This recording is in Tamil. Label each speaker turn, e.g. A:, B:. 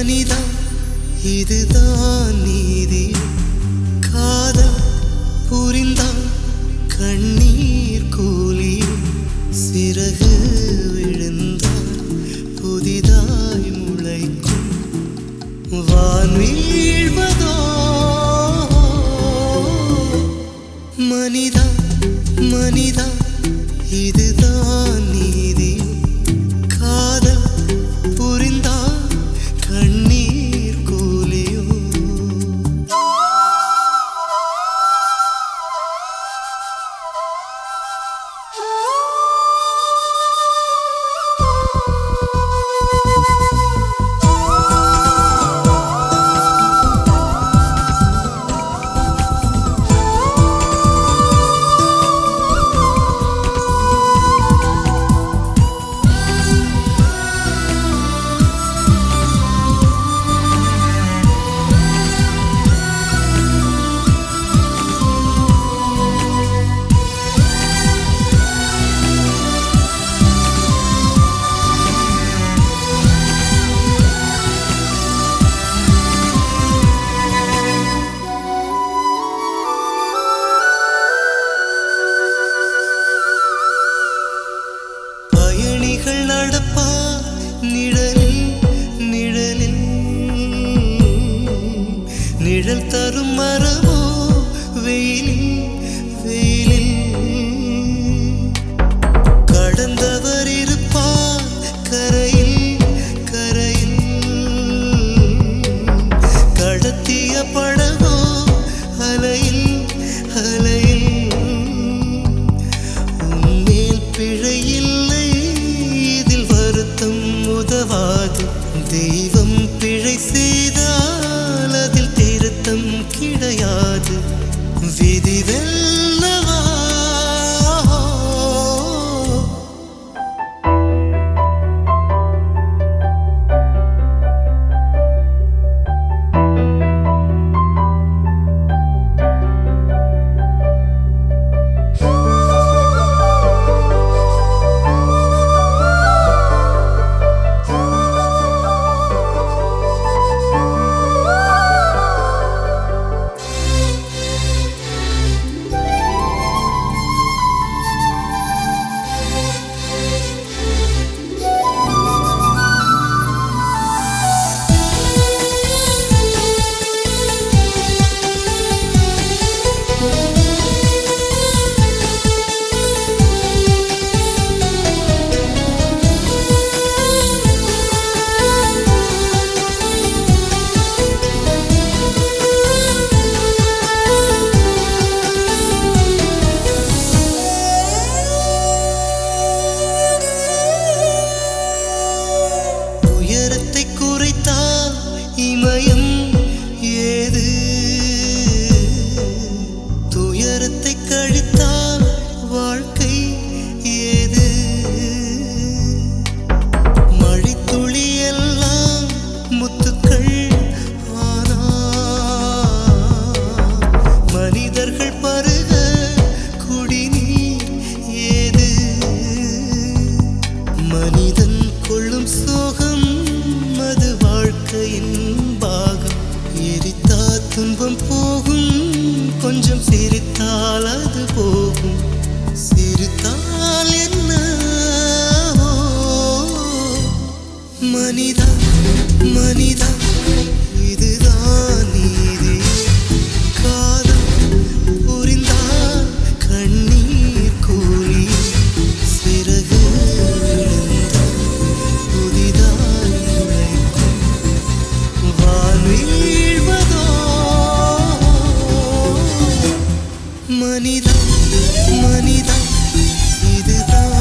A: மனிதா இதுதான் நீதி காதல் புரிந்தால் கண்ணீர் கூலியும் சிறகு விழுந்தால் புதிதாய் முளைக்கும் வான் வீழ்வதோ மனிதா மனிதா இதுதான் நீதி காதல் புரிந்தா கண்ணீர் கூலியோ பயணிகள் நடப்பா நிழலில் நிழலில் நிழல் தரும் மரமோ வெயிலில் வெயிலில் கடந்தவர் இருப்பார் கரையில் கரையில் கடத்திய படகோ அலையில் அலையில் உன்மேல் பிழை இல்லை இதில் வருத்தம் உதவாது தெய்வம் பிழை செய்தால் அதில் திருத்தம் கிடையாது விதி வெல்லவா உயரத்தை குறைத்தால் இமயம் ஏது துயரத்தை கழித்தால் வாழ்க்கை ஏது மழைத்துளி எல்லாம் முத்துக்கள் ஆனா மனிதர்கள் பருக குடிநீர் ஏது மனிதன் கொள்ளும் சோகம் அது வாழ்க்கையின் பாகம் எரித்தா துன்பம் போகும் கொஞ்சம் சிரித்தால் அது போகும் சிரித்தால் என்ன ஓ, மனிதா மனிதா இதுதான் நீதி காதல் புரிந்தால் கண்ணீர் கூலி சிறகு விழுந்தால் புதிதாய் முளைக்கும் வான் வீழ்வதோ மனிதா மனிதா இதுதான்